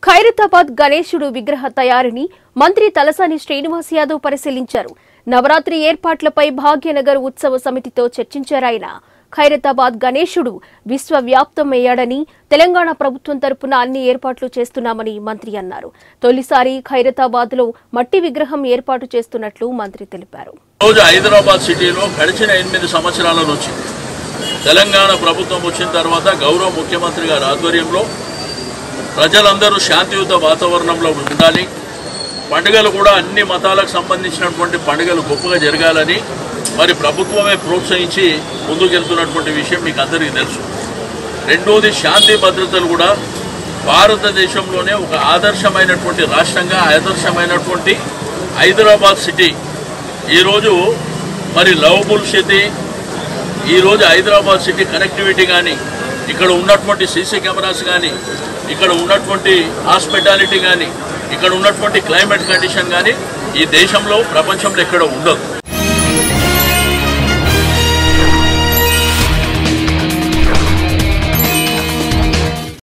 ఖైరతాబాద్ గణేశుడు విగ్రహ తయారీని మంత్రి తలసాని శ్రీనివాస్ యాదవ్ పరిశీలించారు నవరాత్రి ఏర్పాట్లపై భాగ్యనగర్ ఉత్సవ సమితితో చర్చించారాయన ఖైరతాబాద్ గణేశుడు విశ్వవ్యాప్తమయ్యాడని తెలంగాణ ప్రభుత్వం తరపున అన్ని ఏర్పాట్లు చేస్తున్నామని మంత్రి అన్నారు తొలిసారి ఖైరతాబాద్ లో మట్టి విగ్రహం ఏర్పాటు చేస్తున్నట్లు మంత్రి తెలిపారు రోజు హైదరాబాద్ సిటీలో గడిచిన ఎనిమిది సంవత్సరాల నుంచి తెలంగాణ ప్రభుత్వం వచ్చిన తర్వాత గౌరవ ముఖ్యమంత్రి గారి ఆధ్వర్యంలో ప్రజలందరూ శాంతియుత వాతావరణంలో ఉండాలి పండుగలు కూడా అన్ని మతాలకు సంబంధించినటువంటి పండుగలు గొప్పగా జరగాలని మరి ప్రభుత్వమే ప్రోత్సహించి ముందుకెళ్తున్నటువంటి విషయం మీకు అందరికీ తెలుసు రెండోది శాంతి భద్రతలు కూడా భారతదేశంలోనే ఒక ఆదర్శమైనటువంటి రాష్ట్రంగా ఆదర్శమైనటువంటి హైదరాబాద్ సిటీ ఈరోజు మరి లవబుల్ సిటీ ఈరోజు హైదరాబాద్ సిటీ కనెక్టివిటీ కానీ ఇక్కడ ఉన్నటువంటి సీసీ కెమెరాస్ కానీ ఇక్కడ ఉన్నటువంటి హాస్పిటాలిటీ కానీ ఇక్కడ ఉన్నటువంటి క్లైమేట్ కండిషన్ కానీ ఈ దేశంలో ప్రపంచంలో ఎక్కడ ఉండదు